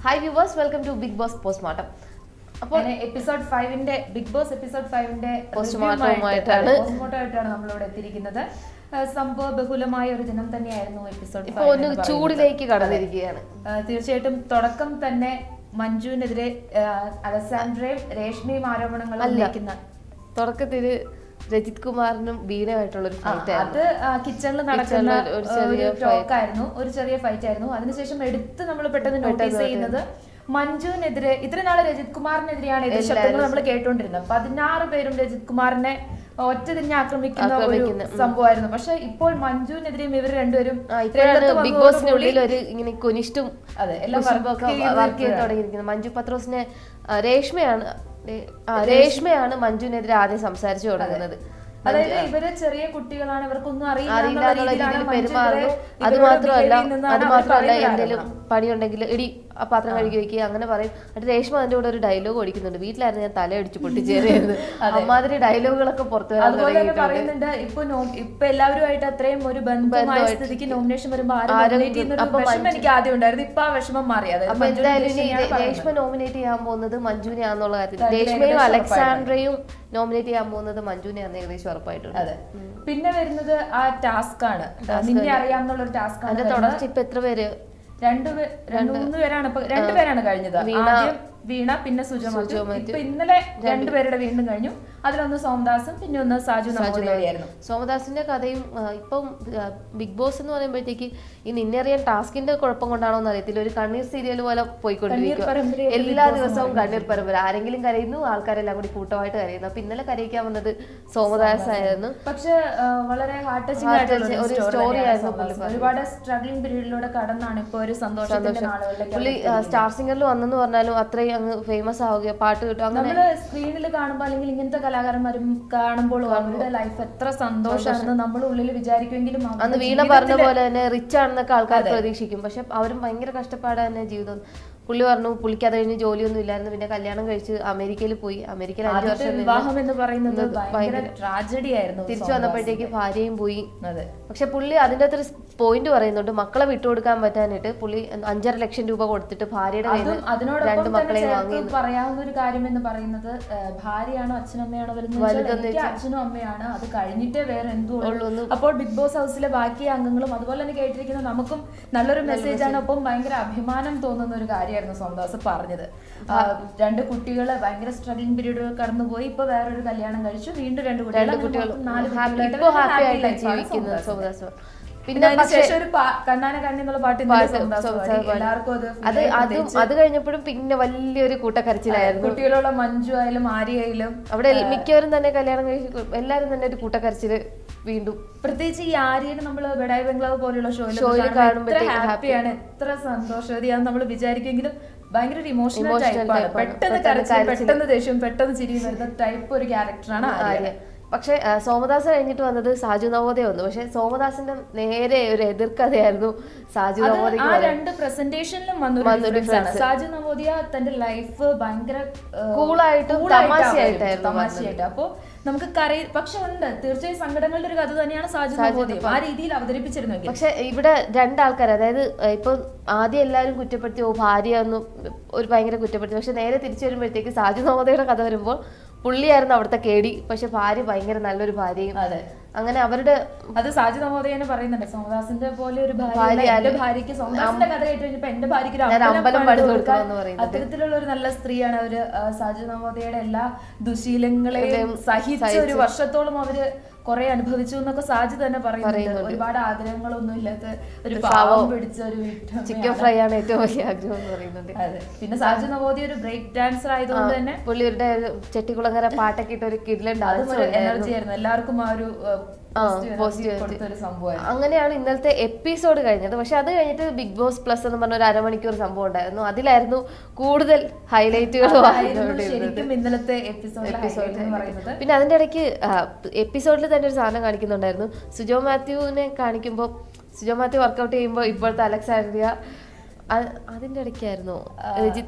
Hi viewers welcome to Bigg Boss postmortem അപ്പോൾ അങ്ങനെ episode ഫൈവിന്റെ ബിഗ് ബോസ് എപ്പിസോഡ് ഫൈവിന്റെ Postmortem ആയിട്ടാണ്. പോസ്റ്റ്മോർട്ടം ആയിട്ടാണ് നമ്മളിവിടെ എത്തിയിരിക്കുന്നത് ആ, സംഭവ ബഹുലമായ ഒരു ദിനം തന്നെയായിരുന്നു എപ്പിസോഡ് ഇപ്പോൾ ഒന്ന് ചൂടിലേക്ക് കടന്നിരിക്കുകയാണ് തീർച്ചയായിട്ടും തുടക്കം തന്നെ മഞ്ജുവിനെതിരെ ആ, അലസാൻഡ്രയും രേഷ്മയും ആരോപണങ്ങൾ അല്ല. ഉന്നയിക്കുന്ന തുടക്കത്തിൽ രജിത് കുമാറിനും വീണുമായിട്ടുള്ള ഒരു ആ, ഫൈറ്റ് അത് ആയിരുന്നു കിച്ചണിൽ നടക്കുന്ന ഒരു ആ, ചെറിയ ഒരു ടോക്ക് ആയിരുന്നു ഒരു ചെറിയ ഫൈറ്റ് ആയിരുന്നു അതിനുശേഷം എടുത്ത് നമ്മൾ പെട്ടെന്ന് നോട്ടീസ് ചെയ്യുന്നത് മഞ്ജുവിനെതിരെ ഇത്ര നാള് രജിത് കുമാറിനെതിരെയാണ് എതിർ ശബ്ദങ്ങൾ നമ്മൾ കേട്ടോണ്ടിരുന്നത് പതിനാറ് പേരും രജിത് കുമാറിനെ ഒറ്റ തിരിഞ്ഞ് ആക്രമിക്കുന്ന ഒരു ആക്രമിക്കുന്ന, സംഭവമായിരുന്നു പക്ഷെ ഇപ്പോൾ മഞ്ജുവിനെതിരെയും ഇവർ രണ്ടുപേരും ആ, ഇപ്പോഴാണ് രംഗത്ത് ബിഗ് വന്നതോടുകൂടി- ബോസിനുള്ളിൽ ഒരു ഇങ്ങനെ കൊനിഷ്ടും അതെ എല്ലാം കുശുമ്പൊക്കെ work ചെയ്ത് വർക്ക് ചെയ്ത് നിൽക്കുകയാണ്. തുടങ്ങിയിരിക്കുന്നത് മഞ്ജു പത്രോസിനെ ആ, രേഷ്മയാണ് രേ- ആ, രേഷ്മയാണ് മഞ്ജുവിനെതിരെ ആദ്യം സംസാരിച്ചു തുടങ്ങുന്നത് അതായത് ഇവര് ചെറിയ കുട്ടികളാണ് ഇവർക്കൊന്നും അറിയില്ല അറിയില്ല എന്നുള്ള എന്നുള്ള രീതിയിലാണ് രീതിയിൽ മഞ്ജു പെരുമാറുന്നു ഇവരെ- അത് ഇവരോട് മാത്രമല്ല behave ചെയ്യുന്നതാണ് അത് അവർ മാത്രമല്ല പറയുന്ന എന്തെങ്കിലും ആരോപണം. പണിയുണ്ടെങ്കിൽ ഇടി ആ പാത്രം കഴുകി വെക്കുക അങ്ങനെ പറയും എന്നിട്ട് രേഷ്മ അതിന്റെ കൂടെ ഒരു ഡയലോഗ് ഓടിക്കുന്നുണ്ട് വീട്ടിലായിരുന്നു ഞാൻ തല അടിച്ച് പൊട്ടിച്ചേറിയത് അമ്മാതിരി ഡയലോഗുകളൊക്കെ പുറത്തു വരാൻ അതുപോലെ തന്നെ തുടങ്ങിയിട്ടുണ്ട് പറയുന്നുണ്ട് ഇപ്പൊ നോ- ഇപ്പൊ എല്ലാവരുമായിട്ട് അത്രയും ഒരു ബന്ധമായ സ്ഥിതിക്ക് നോമിനേഷൻ വരുമ്പോ ആരും ആരും nominate ചെയ്യുന്ന ഒരു അപ്പൊ വിഷമം എനിക്ക് ആദ്യം ഉണ്ടായിരുന്നു ഇപ്പൊ ആ വിഷമം മാറി അതായത് അപ്പൊ മഞ്ജുവിനെ എന്തായാലും ഇനി ഉദ്ദേശിച്ച് തന്നെയാണ് രേഷ്മ നോമിനേറ്റ് ചെയ്യാൻ പോകുന്നത് മഞ്ജുവിനെയാന്നുള്ള കാര്യത്തിൽ കാര്യത്തിൽ രേഷ്മയും ഏകദേശം അലക്സാൻഡ്രയും നോമിനേറ്റ് ചെയ്യാൻ പോകുന്നത് മഞ്ജുവിനെയാന്ന് ഏകദേശം ഉറപ്പായിട്ടുണ്ട് അതെ പിന്നെ വരുന്നത് ആ ടാസ്ക് ആണ് നിന്നെ അറിയാമെന്നുള്ള ഒരു ടാസ്ക് ആണ് അതിന്റെ തുടർച്ച ഇപ്പൊ എത്ര പേര് രണ്ട് പേ- രണ്ട് മൂന്ന് പേരാണ് ഇപ്പൊ രണ്ടുപേരാണ് കഴിഞ്ഞത് ആദ്യം വീണ പിന്നെ സുജ മാത്യു ഇപ്പൊ ഇന്നലെ രണ്ടുപേരുടെ വീണ്ടും കഴിഞ്ഞു അതിലൊന്ന് സോമദാസും പിന്നെ ഒന്ന് സാജു നമ്പൂതിരിയായിരുന്നു സോമദാസിന്റെ കഥയും ആ, ഇപ്പം ആ, ബിഗ് ബോസ് എന്ന് പറയുമ്പോഴത്തേക്ക് ഈ നിന്നറിയാൻ ടാസ്കിന്റെ കുഴപ്പം കൊണ്ടാണോ എന്ന് അറിയത്തില്ല ഒരു കണ്ണീർ സീരിയൽ പോലെ പോയിക്കൊണ്ടിരിക്കും പരമ്പരയായിട്ട് എല്ലാ ദിവസവും കണ്ണീർ പരമ്പര ആരെങ്കിലും കരയുന്നു ആൾക്കാരെല്ലാം കൂടി കൂട്ടമായിട്ട് കരയുന്നു അപ്പൊ ഇന്നലെ കരയിക്കാൻ വന്നത് സോമദാസ് ആയിരുന്നു പക്ഷെ ആ, വളരെ ഹാർട്ട് ടച്ചിങ് Heart ആയിട്ടുള്ള touching ഒരു ഒരു സ്റ്റോറി story തന്നെയാണ് ആയിരുന്നു സോമദാസ്. പുള്ളി ഒരുപാട് സ്ട്രഗ്ലിംഗ് പീരീഡിലൂടെ കടന്നാണ് ഇപ്പൊ ഒരു സന്തോഷത്തിന്റെ നാളുകളിലേക്ക് പുള്ളി സ്റ്റാർ സിംഗറിൽ വന്നെന്ന് പറഞ്ഞാലും അത്രയും അങ്ങ് ഫേമസ് ആവുകയോ പാട്ട് കിട്ടും അങ്ങനെ നമ്മള് സ്ക്രീനിൽ കാണുമ്പോൾ അല്ലെങ്കിൽ ഇങ്ങനത്തെ കലാകാരന്മാരും കാണുമ്പോൾ അവരുടെ ലൈഫ് എത്ര സന്തോഷമാണെന്ന് നമ്മൾ ഉള്ളിൽ വിചാരിക്കുമെങ്കിലും അവരുടെ അന്ന് വീണ പറഞ്ഞ പോലെ തന്നെ റിച്ച് ആണെന്നൊക്കെ ആൾക്കാർ പ്രതീക്ഷിക്കും പക്ഷെ അവരും ഭയങ്കര കഷ്ടപ്പാട് തന്നെ ജീവിതം പുള്ളി പറഞ്ഞു പുള്ളിക്ക് അത് കഴിഞ്ഞ് ജോലിയൊന്നും ഇല്ലായിരുന്നു പിന്നെ കല്യാണം കഴിച്ച് അമേരിക്കയിൽ പോയി അമേരിക്കയിൽ അഞ്ചു ആദ്യത്തെ വർഷം നിന്ന് വിവാഹം എന്ന് പറയുന്നത് ഭയങ്കര ട്രാജഡി ആയിരുന്നു തിരിച്ചു വന്നപ്പോഴത്തേക്ക് ഭാര്യയും പോയി അതെ പക്ഷെ പുള്ളി അതിന്റെ അകത്തൊരു പോയിന്റ് പറയുന്നുണ്ട് മക്കളെ വിട്ടുകൊടുക്കാൻ പറ്റാനായിട്ട് പുള്ളി അഞ്ചര ലക്ഷം രൂപ കൊടുത്തിട്ട് ഭാര്യയുടെ കയ്യിൽ അതും നിന്ന് അതിനോടൊപ്പം രണ്ട് തന്നെ മക്കളെയും വാങ്ങി ചേർത്ത് പറയാവുന്ന ഒരു കാര്യം എന്ന് പറയുന്നത് ആ, ഭാര്യയാണോ അച്ഛനമ്മയാണോ വരുന്നത് എനിക്ക് അച്ഛനും അമ്മയാണ് അത് കഴിഞ്ഞിട്ടേ വേറെ എന്തോ ഉള്ളൂ അപ്പോൾ ബിഗ് ബോസ് ഹൗസിലെ ബാക്കി അംഗങ്ങളും അതുപോലെ തന്നെ കേട്ടിരിക്കുന്ന നമുക്കും നല്ലൊരു മെസ്സേജ് ആണ് ഒപ്പം ഭയങ്കര അഭിമാനം തോന്നുന്ന ഒരു കാര്യമായിരുന്നു സോമദാസ് പറഞ്ഞത് ആ, രണ്ട് കുട്ടികള് ഭയങ്കര സ്ട്രഗ്ലിംഗ് പീരീഡ് കടന്നുപോയി ഇപ്പൊ വേറൊരു കല്യാണം കഴിച്ചു വീണ്ടും രണ്ട് കുട്ടികൾ അങ്ങനെ മൊത്തം നാല് കുട്ടികളായിട്ട് ഇപ്പൊ ഒരു ഹാപ്പി happy ആയിട്ട് life ആണ് ജീവിക്കുന്നത് സോമദാസ്. സോമദാസ് പിന്നെ അതിനുശേഷം ഒരു പാ- കണ്ണാന കണ്ണി എന്നുള്ള പാട്ട് ഇന്നലെ സോമദാസ് പാടി. എല്ലാവർക്കും അത് അത് അതും അത് കഴിഞ്ഞപ്പോഴും പിന്നെ വലിയൊരു കൂട്ടക്കരച്ചിലായിരുന്നു കുട്ടികളുള്ള മഞ്ജു ആയാലും ആര്യയിലും അവിടെ മിക്കവരും തന്നെ കല്യാണം കഴിച്ച് എല്ലാരും തന്നെ ഒരു കൂട്ടക്കരച്ചില് വീണ്ടും പ്രത്യേകിച്ച് ഈ ആര്യനെ നമ്മൾ ബെഡായി ബംഗ്ലാവ് പോലെയുള്ള ഷോയിൽ ഷോയിൽ എത്ര കാണുമ്പോഴത്തേക്ക് ഹാപ്പിയാണ് എത്ര സന്തോഷവതിയാന്ന് നമ്മൾ വിചാരിക്കുമെങ്കിലും ഭയങ്കര ഒരു ഇമോഷണൽ Emotional ടൈപ്പാണ് type ആണ്. പെട്ടെന്ന് പെട്ടെന്ന് കരച്ചിൽ കരച്ചില്. പെട്ടെന്ന് ദേഷ്യം പെട്ടെന്ന് ചിരി വരുന്ന ടൈപ്പ് ഒരു ക്യാരക്ടറാണ് ആര്യ ആര്യ പക്ഷെ ആ, സോമദാസ് കഴിഞ്ഞിട്ട് വന്നത് സാജു നവോദയ വന്നു പക്ഷെ സോമദാസിന്റെ നേരെ ഒരു എതിർക്കഥയായിരുന്നു സാജു അത് നവോദയ്ക്ക് ആ രണ്ട് പ്രസന്റേഷനിലും വന്നൊരു വന്നൊരു difference ആണ്. സാജു നവോദിയ തന്റെ ലൈഫ് ഭയങ്കര ഏഹ്, Cool ആയിട്ടും cool ആയിട്ടാ തമാശയായിട്ടായിരുന്നു തമാശയായിട്ട് അപ്പൊ നമുക്ക് കറി പക്ഷെ ഉണ്ട് തീർച്ചയായും സങ്കടങ്ങളുടെ ഒരു കഥ തന്നെയാണ് സാജു നവോദിയ ആ രീതിയിൽ അവതരിപ്പിച്ചിരുന്നെങ്കിൽ പക്ഷെ ഇവിടെ രണ്ടാൾക്കാർ അതായത് ഏഹ്, ഇപ്പൊ ആദ്യം എല്ലാവരും കുറ്റപ്പെടുത്തി ഓ ഭാര്യ ഒന്നും ഒരു ഭയങ്കര കുറ്റപ്പെടുത്തി പക്ഷെ നേരെ തിരിച്ചു വരുമ്പോഴത്തേക്ക് സാജു നവോദയുടെ കഥ വരുമ്പോൾ പുള്ളിയായിരുന്നു അവിടുത്തെ കേടി പക്ഷെ ഭാര്യ ഭയങ്കര നല്ലൊരു ഭാര്യയും അതെ അങ്ങനെ അവരുടെ അത് സാജി നവോദയനെ പറയുന്നുണ്ട് സോമദാസിന്റെ പോലെ ഒരു ഭാര്യ എന്റെ ഭാര്യയ്ക്ക് സോമദാസിന്റെ കഥ കേട്ട് കഴിഞ്ഞപ്പോ എന്റെ ഭാര്യയ്ക്ക് ഒരു ഞാൻ അമ്പലം അമ്പലം പണിത് പണിത് കൊടുക്കാൻ കൊടുക്കണമെന്ന് പറയുന്നത്. അത്തരത്തിലുള്ള ഒരു നല്ല സ്ത്രീയാണ് അവര് ആ, സാജു നവോദയയുടെ എല്ലാ ദുശീലങ്ങളെയും സഹിച്ച ഒരു വർഷത്തോളം അവര് കുറെ അനുഭവിച്ചു എന്നൊക്കെ സാജി തന്നെ പറയുന്നുണ്ട് ഒരുപാട് ആഗ്രഹങ്ങളൊന്നും ഇല്ലാത്ത ഒരു പാവം പിടിച്ച ഒരു വീട്ടമ്മയാണ്. ചിക്കൻ ഫ്രൈ ആണ് ഏറ്റവും വലിയ ആഗ്രഹം എന്ന് പറയുന്നുണ്ട് അതെ പിന്നെ സാജു നവോദയ ഒരു ബ്രേക്ക് ഡാൻസർ ആയതുകൊണ്ട് തന്നെ പുള്ളിയുടെ ഒരു ചെട്ടിക്കുളങ്ങര പാട്ടൊക്കെ ഇട്ട് ഒരു കിഡിലൻ അതും ഡാൻസ് ഒരു എനർജി ആയിരുന്നു എല്ലാവർക്കും ആ ഒരു പോസിറ്റീവ് എനർജി കൊടുത്ത ഒരു സംഭവമായിരുന്നു അങ്ങനെയാണ് ഇന്നലത്തെ എപ്പിസോഡ് കഴിഞ്ഞത് പക്ഷെ അത് കഴിഞ്ഞിട്ട് ബിഗ് ബോസ് പ്ലസ് എന്ന് പറഞ്ഞ ഒരു അരമണിക്കൂർ സംഭവം ഉണ്ടായിരുന്നു അതിലായിരുന്നു കൂടുതൽ ഹൈലൈറ്റുകൾ അതായിരുന്നു ശരിക്കും ഇന്നലത്തെ എപ്പിസോഡിലെ highlight എന്ന് പറയുന്നത് പിന്നെ അതിന്റെ ഇടയ്ക്ക് എപ്പിസോഡിൽ തന്നെ ഒരു സാധനം കാണിക്കുന്നുണ്ടായിരുന്നു സുജോ മാത്യുവിനെ കാണിക്കുമ്പോൾ സുജോ മാത്യു വർക്കൗട്ട് ചെയ്യുമ്പോൾ ഇപ്പോഴത്തെ അലക്സാൻഡ്രിയ അ- അതിന്റെ ഇടയ്ക്കായിരുന്നു രജിത്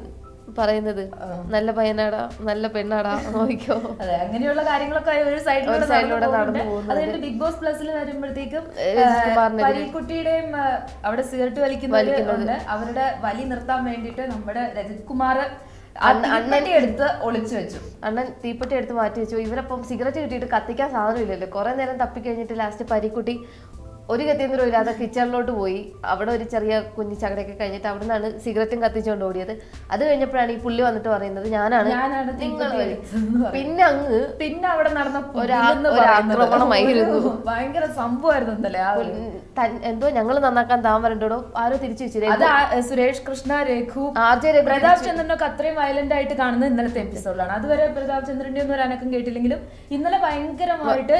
പറയുന്നത് നല്ല പയ്യനാടാ നല്ല പെണ്ണാടാ നോക്കിക്കോ അതെ അങ്ങനെയുള്ള കാര്യങ്ങളൊക്കെ ഒരു സൈഡിലൂടെ ഒരു side ലൂടെ നടന്നു നടന്നു പോകുന്നുണ്ട് അത് കഴിഞ്ഞിട്ട് ബിഗ് ബോസ് പ്ലസിൽ വരുമ്പോഴത്തേക്കും രജിത് കുമാറിനെതിരെ. പരീക്കുട്ടിയുടെയും ആ, അവിടെ സിഗരറ്റ് വലിക്കുന്നവരുണ്ട് അവരുടെ വലി നിർത്താൻ വേണ്ടിയിട്ട് നമ്മുടെ രജിത് കുമാർ അണ്ണനെ എടുത്ത് ഒളിച്ചു വെച്ചു അണ്ണൻ തീപ്പെട്ടി എടുത്ത് മാറ്റി വെച്ചു ഇവരപ്പം സിഗരറ്റ് കിട്ടിയിട്ട് കത്തിക്കാൻ സാധനം ഇല്ലല്ലോ കുറെ നേരം തപ്പി കഴിഞ്ഞിട്ട് ലാസ്റ്റ് പരിക്കുട്ടി ഒരു ഗത്യന്തരം ഇല്ലാതെ കിച്ചണിലോട്ട് പോയി അവിടെ ഒരു ചെറിയ കുഞ്ഞു ചകടയൊക്കെ കഴിഞ്ഞിട്ട് അവിടെ നിന്നാണ് സിഗരറ്റും കത്തിച്ചുകൊണ്ട് ഓടിയത് അത് കഴിഞ്ഞപ്പോഴാണ് ഈ പുള്ളി വന്നിട്ട് പറയുന്നത് ഞാനാണ് ഞാനാണ് നിങ്ങൾ തീപ്പെട്ടി വലിച്ചതെന്ന് പറയും. പിന്നെ അങ്ങ് പിന്നെ അവിടെ നടന്ന ഒരു ആ- പുകിലെന്ന് ഒരു പറയുന്നത് ആക്രമണമായിരുന്നു. ഭയങ്കര സംഭവമായിരുന്നു ഇന്നലെ ആ ഒരു തൻ- എന്തോ ഞങ്ങൾ നന്നാക്കാൻ താൻ വരണ്ടോ ആരോ തിരിച്ചു വെച്ചില്ലേ അത് ആ, സുരേഷ് കൃഷ്ണ രഘു ആർജെ രഘു പ്രതാപ് ചന്ദ്രനൊക്കെ അത്രയും വയലന്റ് ആയിട്ട് കാണുന്നത് ഇന്നലത്തെ എപ്പിസോഡിലാണ് അതുവരെ പ്രതാപ് ചന്ദ്രന്റെ ഒന്നും ഒരു അനക്കം കേട്ടില്ലെങ്കിലും ഇന്നലെ ഭയങ്കരമായിട്ട്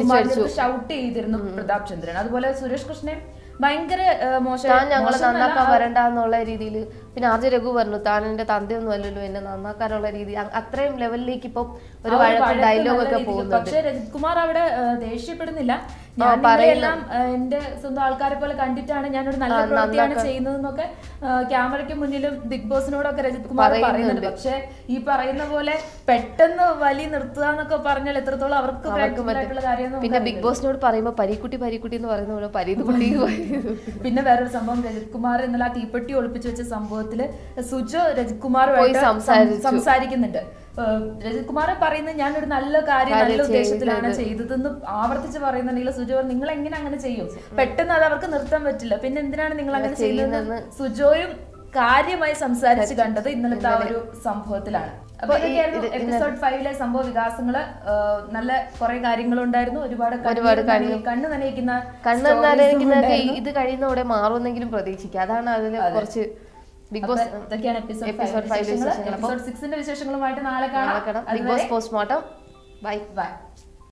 ഷൗട്ട് ചെയ്തിരുന്നു പ്രതാപ് ചന്ദ്രൻ അതുപോലെ സുരേഷ് കൃഷ്ണൻ ഭയങ്കര ആ, മോശം താൻ ഞങ്ങളെ മോശം എന്നല്ല, നന്നാക്കാൻ വരണ്ട എന്നുള്ള രീതിയിൽ പിന്നെ ആർജെ രഘു പറഞ്ഞു താൻ എന്റെ തന്തയൊന്നും അല്ലല്ലോ എന്നെ നന്നാക്കാനുള്ള രീതി അ- അത്രയും ലെവലിലേക്ക് ഇപ്പം ഒരു ആ ഒരു വഴക്കും വഴക്ക് ഡയലോഗ് നല്ല ഒക്കെ രീതിക്ക്. പോകുന്നുണ്ട് പക്ഷേ രജിത് കുമാർ അവിടെ ആ, ദേഷ്യപ്പെടുന്നില്ല ഞാൻ എല്ലാം എന്റെ സ്വന്തം ആൾക്കാരെ പോലെ കണ്ടിട്ടാണ് ഞാനൊരു നല്ല പ്രവൃത്തിയാണ് ചെയ്യുന്നതെന്നൊക്കെ ആ, ക്യാമറയ്ക്ക് മുന്നിലും ബിഗ് ബോസിനോടൊക്കെ രജിത് കുമാർ പറയുന്നുണ്ട് പക്ഷെ ഈ പറയുന്ന പോലെ പെട്ടെന്ന് വലി നിർത്തുക എന്നൊക്കെ പറഞ്ഞാൽ എത്രത്തോളം അവർക്ക് പ്രാക്ടിക്കൽ ആയിട്ടുള്ള കാര്യമൊന്നും പിന്നെ ബിഗ് ബോസിനോട് പറയുമ്പോ പരീക്കുട്ടി പരീക്കുട്ടി എന്ന് പറയുന്ന പോലെ പരീതുകുട്ടി പിന്നെ വേറൊരു സംഭവം രജിത് കുമാർ ഇന്നലെ ആ തീപ്പെട്ടി ഒളിപ്പിച്ചു വെച്ച സംഭവത്തില് സുജോ രജിത് കുമാറുമായിട്ട് സം- സംസാരിക്കുന്നുണ്ട് ഏഹ് രജിത് കുമാർ പറയുന്നത് ഞാനൊരു നല്ല കാര്യം നല്ല ഉദ്ദേശത്തിലാണ് ചെയ്തതെന്ന് ആവർത്തിച്ച് പറയുന്നുണ്ടെങ്കിൽ സുജോ പറഞ്ഞു, നിങ്ങൾ എങ്ങനെ അങ്ങനെ ചെയ്യും പെട്ടെന്ന് അത് അവർക്ക് നിർത്താൻ പറ്റില്ല പിന്നെ എന്തിനാണ് നിങ്ങൾ അങ്ങനെ ചെയ്യുന്നത് സുജോയും കാര്യമായി സംസാരിച്ച് കണ്ടത് ഇന്നലത്തെ ആ ഒരു സംഭവത്തിലാണ് അപ്പൊ ഇതൊക്കെയായിരുന്നു എപ്പിസോഡ് ഫൈവിലെ സംഭവ വികാസങ്ങള് ഏഹ് നല്ല കുറെ കാര്യങ്ങളുണ്ടായിരുന്നു ഒരുപാട് ഒരുപാട് കണ്ണ് നനയിക്കുന്ന കണ്ണ് നനയ്ക്കുന്നതൊക്കെ ഇത് കഴിയുന്നതോടെ മാറുമെന്നെങ്കിലും പ്രതീക്ഷിക്കുക അതാണ് അതിൽ കുറച്ച് ബിഗ് ബോസ് ഇതൊക്കെയാണ് എപ്പിസോഡ് Episode five ഫൈവ് വിശേഷങ്ങൾ. എപ്പിസോഡ് സിക്സിന്റെ വിശേഷങ്ങളുമായിട്ട് നാളെ കാണാം Bigg Boss postmortem bye by